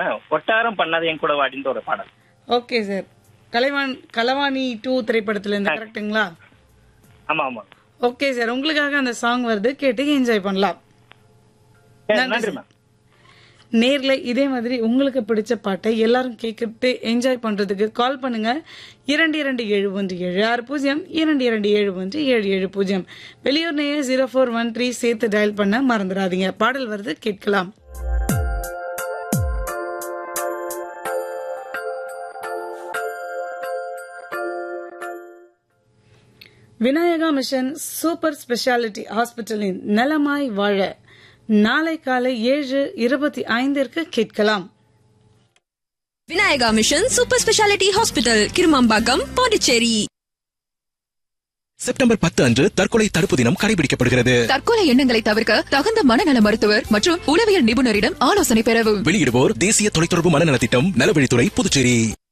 ஒட்டாரம் பண்ணாத என் கூட வாடின்ற ஒரு பாடல் ஓகே சார் கலைவான் கலவாணி டூ திரைப்படத்துல இருந்து கரெக்ட்டுங்களா ஆமா ஆமா ஓகே சார் உங்களுக்காக அந்த சாங் வருது கேட்டு என்ஜாய் பண்ணலாம் சரி, நன்றி நன்றி சார். மேம் நேர்ல இதே மாதிரி உங்களுக்கு பிடிச்ச பாட்டை எல்லாரும் கேட்டுட்டு என்ஜாய் பண்றதுக்கு கால் பண்ணுங்க இரண்டு இரண்டு ஏழு ஒன்று ஏழு ஆறு பூஜ்ஜியம் இரண்டு இரண்டு ஏழு ஒன்று ஏழு ஏழு பூஜ்ஜியம் வெளியூர் நேய ஜீரோ ஃபோர் ஒன் த்ரீ சேர்த்து டயல் பண்ண மறந்துடாதீங்க பாடல் வருது கேட்கலாம் விநாயகா மிஷன் சூப்பர் ஸ்பெஷாலிட்டி ஹாஸ்பிட்டலின் நலமாய் வாழ நாளை காலை ஏழு இருபத்தி ஐந்திற்கு கேட்கலாம் Vinayaka mission super speciality hospital Kirumampakkam Pondicherry September பத்து அன்று தற்கொலை தடுப்பு தினம் கடைபிடிக்கப்படுகிறது தற்கொலை எண்ணங்களை தவிர்க்க தகுந்த மனநல மருத்துவர் மற்றும் உளவியல் நிபுணரிடம் ஆலோசனை பெறவும் வெளியிடுவோர் தேசிய தொலைத்தொடர்பு மனநலத் திட்டம் நலவழித்துறை புதுச்சேரி